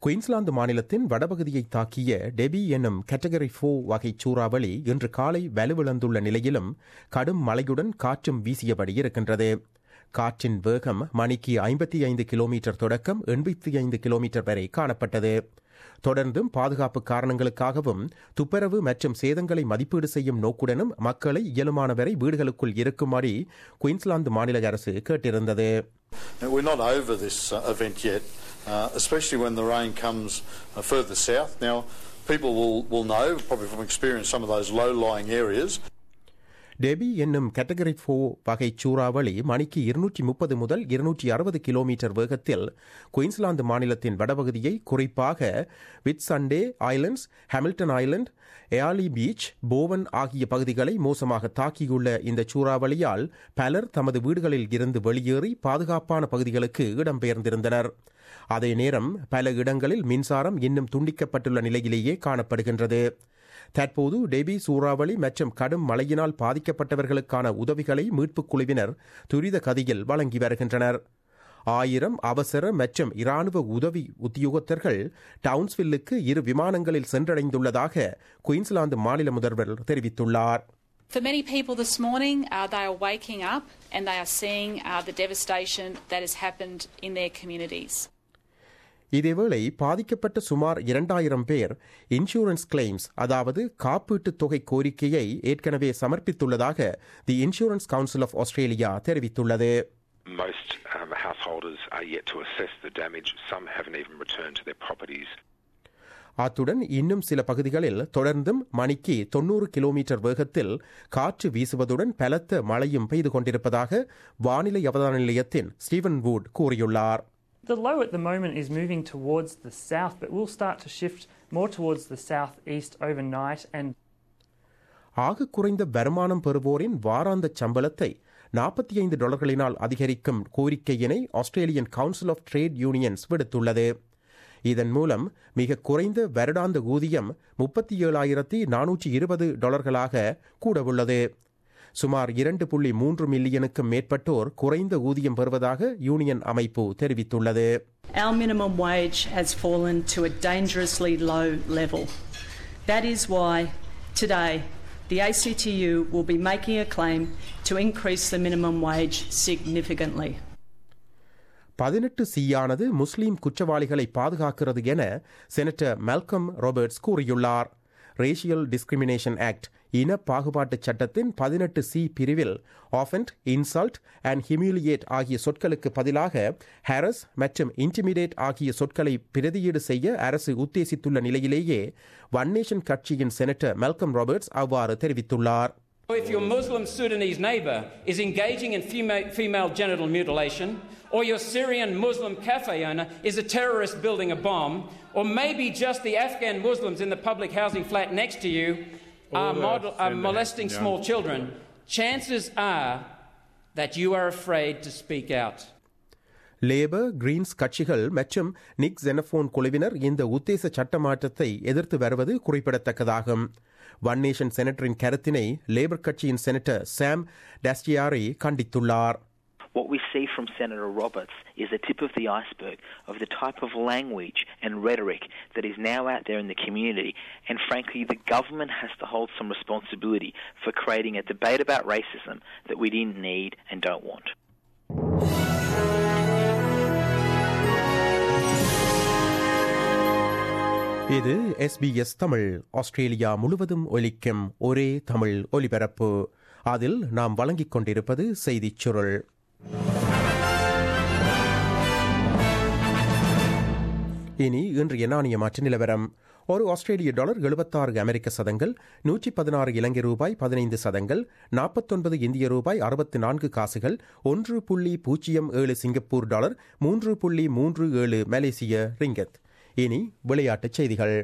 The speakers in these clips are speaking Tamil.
குயின்ஸ்லாந்து மாநிலத்தின் வடபகுதியை தாக்கிய டெபி என்னும் கேட்டகரி ஃபோ வகை சூறாவளி இன்று காலை வலுவிழந்துள்ள நிலையிலும் கடும் மழையுடன் காற்றும் வீசியபடி இருக்கின்றது காற்றின் வேகம் மணிக்கு ஐம்பத்தி ஐந்து கிலோமீட்டர் தொடக்கம் எண்பத்தி ஐந்து கிலோமீட்டர் வரை காணப்பட்டது தொடர்ந்தும் பாதுகாப்பு காரணங்களுக்காகவும் துப்புரவு மற்றும் சேதங்களை மதிப்பீடு செய்யும் நோக்குடனும் மக்களை இயலுமானவரை வீடுகளுக்குள் இருக்குமாறு குயின்ஸ்லாந்து மாநில அரசு கேட்டிருந்தது Now, We're not over this uh, event yet, uh, especially when the rain comes uh, further south. Now, people will, will know, probably from experience, some of those low-lying areas. Debbie என்னும் கேட்டகரி ஃபோ வகை சூறாவளி மணிக்கு இருநூற்றி முப்பது முதல் இருநூற்றி அறுபது கிலோமீட்டர் வேகத்தில் குயின்ஸ்லாந்து மாநிலத்தின் வடபகுதியை குறிப்பாக Whitsunday Islands Hamilton Island Airlie Beach Bowen ஆகிய பகுதிகளை மோசமாக தாக்கியுள்ள இந்த சூறாவளியால் பலர் தமது வீடுகளில் இருந்து வெளியேறி பாதுகாப்பான பகுதிகளுக்கு இடம்பெயர்ந்திருந்தனர் அதே நேரம் பல இடங்களில் மின்சாரம் இன்னும் துண்டிக்கப்பட்டுள்ள நிலையிலேயே காணப்படுகின்றது தற்போது டெபி சூறாவளி மற்றும் கடும் மழையினால் பாதிக்கப்பட்டவர்களுக்கான உதவிகளை மீட்புக் குழுவினர் துரித கதியில் வழங்கி வருகின்றனர் ஆயிரம் அவசர மற்றும் இராணுவ உதவி உத்தியோகத்தர்கள் டவுன்ஸ்வில்லுக்கு இரு விமானங்களில் சென்றடைந்துள்ளதாக குயின்ஸ்லாந்து மாநில முதல்வர் தெரிவித்துள்ளார் For many people this morning, uh, they are waking up and they are seeing uh, the devastation that has happened in their communities. இதேவேளை பாதிக்கப்பட்ட சுமார் இரண்டாயிரம் பேர் இன்சூரன்ஸ் கிளைம்ஸ் அதாவது காப்பீட்டுத் தொகை கோரிக்கையை ஏற்கனவே சமர்ப்பித்துள்ளதாக the Insurance Council of Australia தெரிவித்துள்ளது Most um, householders are yet to assess the damage. Some haven't even returned to their properties. அத்துடன் இன்னும் சில பகுதிகளில் தொடர்ந்தும் மணிக்கு தொன்னூறு கிலோமீட்டர் வேகத்தில் காற்று வீசுவதுடன் பலத்த மழையும் பெய்து கொண்டிருப்பதாக வானிலை அவதான நிலையத்தின் ஸ்டீவன் வூட் கூறியுள்ளார் The low at the moment is moving towards the south, but will start to shift more towards the southeast overnight. And ஆக குறைந்த வருமானம் பெறுவோரின் வாராந்த சம்பளத்தை நாற்பத்தி ஐந்து டாலர்களினால் அதிகரிக்கும் கோரிக்கையினை Australian Council of Trade Unions விடுத்துள்ளது இதன் மூலம் மிக குறைந்த வருடாந்த ஊதியம் முப்பத்தி ஏழாயிரத்தி நானூற்றி இருபது டாலர்களாக கூடவுள்ளது சுமார் இரண்டு புள்ளி மூன்று மில்லியனுக்கும் மேற்பட்டோர் குறைந்த ஊதியம் பெறுவதாக யூனியன் அமைப்பு தெரிவித்துள்ளது Our minimum wage has fallen to a dangerously low level. That is why today the ACTU will be making a claim to increase the minimum wage significantly. பதினெட்டு சியானது முஸ்லீம் குற்றவாளிகளை பாதுகாக்கிறது என செனட்டர் மெல்கம் ராபர்ட்ஸ் கூறியுள்ளார் ரேஷியல் டிஸ்கிரிமினேஷன் ஆக்ட் இன பாகுபாட்டு சட்டத்தின் பதினெட்டு சி பிரிவில் ஆஃபென்ட் இன்சல்ட் அண்ட் ஹிமிலியேட் ஆகிய சொற்களுக்கு பதிலாக ஹாரஸ் மற்றும் இன்டிமிடேட் ஆகிய சொற்களை பிரதியீடு செய்ய அரசு உத்தேசித்துள்ள நிலையிலேயே ஒன் நேஷன் கட்சியின் செனட்டர் மெல்கம் ராபர்ட்ஸ் அவ்வாறு தெரிவித்துள்ளார் If your Muslim Sudanese neighbour is engaging in female, female genital mutilation, or your Syrian Muslim cafe owner is a terrorist building a bomb, or maybe just the Afghan Muslims in the public housing flat next to you are, model, are molesting small children, chances are that you are afraid to speak out. Labor Greens கட்சிகள் மற்றும் நிக் ஜெனபோன் குழுவினர் இந்த உத்தேச சட்ட மாற்றத்தை எதிர்த்து வருவது குறிப்பிடத்தக்கதாகும் ஒன் நேஷன் செனட்டரின் கருத்தினை லேபர் கட்சியின் செனட்டர் சாம் டஸ்டியாரி கண்டித்துள்ளார் What we see from Senator Roberts is the tip of the iceberg of the type of language and rhetoric that is now out there in the community. And frankly, the government has to hold some responsibility for creating a debate about racism that we didn't need and don't want. இது எஸ்பிஎஸ் தமிழ் ஆஸ்திரேலியா முழுவதும் ஒலிக்கும் ஒரே தமிழ் ஒலிபரப்பு அதில் நாம் வழங்கிக் கொண்டிருப்பது செய்திச் சுருள் இனி இன்றைய நாணய மாற்று நிலவரம் ஒரு ஆஸ்திரேலிய டாலர் எழுபத்தாறு அமெரிக்க சதங்கள் நூற்றி பதினாறு இலங்கை ரூபாய் பதினைந்து சதங்கள் நாற்பத்தொன்பது இந்திய ரூபாய் அறுபத்தி நான்கு காசுகள் ஒன்று புள்ளி பூஜ்ஜியம் ஏழு சிங்கப்பூர் டாலர் மூன்று புள்ளி மூன்று ஏழு மலேசிய ரிங்கத் இனி விளையாட்டுச் செய்திகள்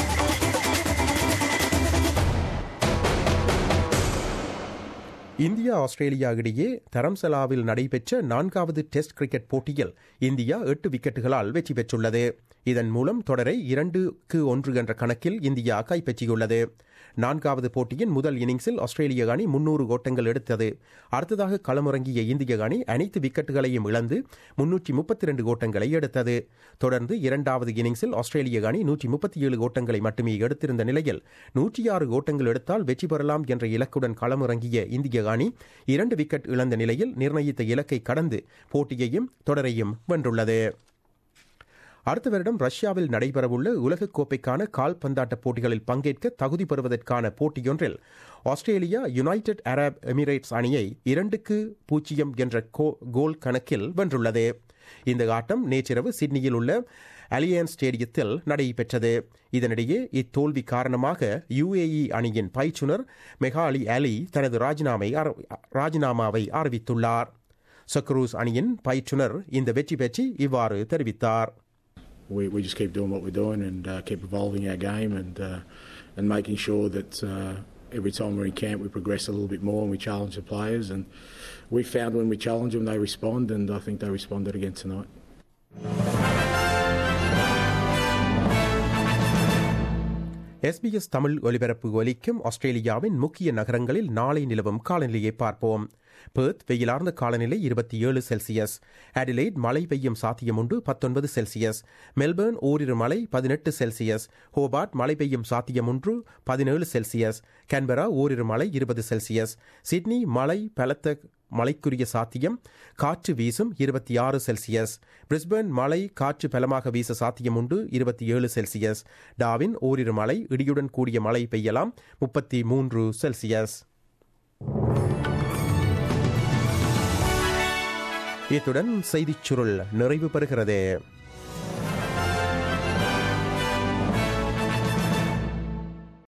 இந்தியா ஆஸ்திரேலியா இடையே தரம்சலாவில் நடைபெற்ற நான்காவது டெஸ்ட் கிரிக்கெட் போட்டியில் இந்தியா எட்டு விக்கெட்டுகளால் வெற்றி பெற்றுள்ளது இதன் மூலம் தொடரை இரண்டுக்கு ஒன்று என்ற கணக்கில் இந்தியா கைப்பற்றியுள்ளது நான்காவது போட்டியின் முதல் இன்னிங்ஸில் ஆஸ்திரேலிய அணி முன்னூறு ஓட்டங்கள் எடுத்தது அடுத்ததாக களமிறங்கிய இந்திய அணி அனைத்து விக்கெட்டுகளையும் இழந்து முன்னூற்றி முப்பத்தி ரெண்டு ஓட்டங்களை எடுத்தது தொடர்ந்து இரண்டாவது இன்னிங்ஸில் ஆஸ்திரேலிய அணி நூற்றி முப்பத்தி ஏழு ஓட்டங்களை மட்டுமே எடுத்திருந்த நிலையில் நூற்றி ஆறு ஓட்டங்கள் எடுத்தால் வெற்றி பெறலாம் என்ற இலக்குடன் களமிறங்கிய இந்திய அணி இரண்டு விக்கெட் இழந்த நிலையில் நிர்ணயித்த இலக்கை கடந்து போட்டியையும் தொடரையும் வென்றுள்ளது அடுத்த வருடம் ரஷ்யாவில் நடைபெறவுள்ள உலகக்கோப்பைக்கான கால்பந்தாட்ட போட்டிகளில் பங்கேற்க தகுதி பெறுவதற்கான போட்டியொன்றில் ஆஸ்திரேலியா யுனைடெட் அரப் எமிரேட்ஸ் அணியை இரண்டுக்கு பூஜ்ஜியம் என்ற கோல் கணக்கில் வென்றுள்ளது இந்த ஆட்டம் நேற்றிரவு சிட்னியில் உள்ள அலியன்ஸ் ஸ்டேடியத்தில் நடைபெற்றது இதனிடையே இத்தோல்வி காரணமாக யுஏஇ அணியின் பயிற்றுனர் மெகாலி அலி தனது ராஜினாமை ராஜினாமாவை அறிவித்துள்ளார் சக்ரூஸ் அணியின் பயிற்றுனர் இந்த வெற்றி பற்றி இவ்வாறு தெரிவித்தார் we, we just keep doing what we're doing and uh, keep evolving our game and uh, and making sure that uh, every time we're in camp we progress a little bit more and we challenge the players and we found when we challenge them they respond and I think they responded again tonight. SBS Tamil ஒலிபரப்பு ஒலிக்கும் ஆஸ்திரேலியாவின் முக்கிய நகரங்களில் நாளை நிலவும் காலநிலையை பார்ப்போம் பெர்த் வெயிலார்ந்த காலநிலை இருபத்தி ஏழு செல்சியஸ் அடிலைட் மழை பெய்யும் சாத்தியம் உண்டு பத்தொன்பது செல்சியஸ் மெல்பர்ன் ஓரிரு மழை பதினெட்டு செல்சியஸ் ஹோபார்ட் மழை பெய்யும் சாத்தியம் ஒன்று பதினேழு செல்சியஸ் கேன்பரா ஓரிரு மழை இருபது செல்சியஸ் சிட்னி மழை பலத்த மழைக்குரிய சாத்தியம் காற்று வீசும் இருபத்தி ஆறு செல்சியஸ் பிரிஸ்பர்ன் மழை காற்று பலமாக வீச சாத்தியம் உண்டு இருபத்தி ஏழு செல்சியஸ் டாவின் ஓரிரு மழை இடியுடன் கூடிய மழை பெய்யலாம் முப்பத்தி மூன்று செல்சியஸ் இத்துடன் செய்திச் சுருள் நிறைவு பெறுகிறது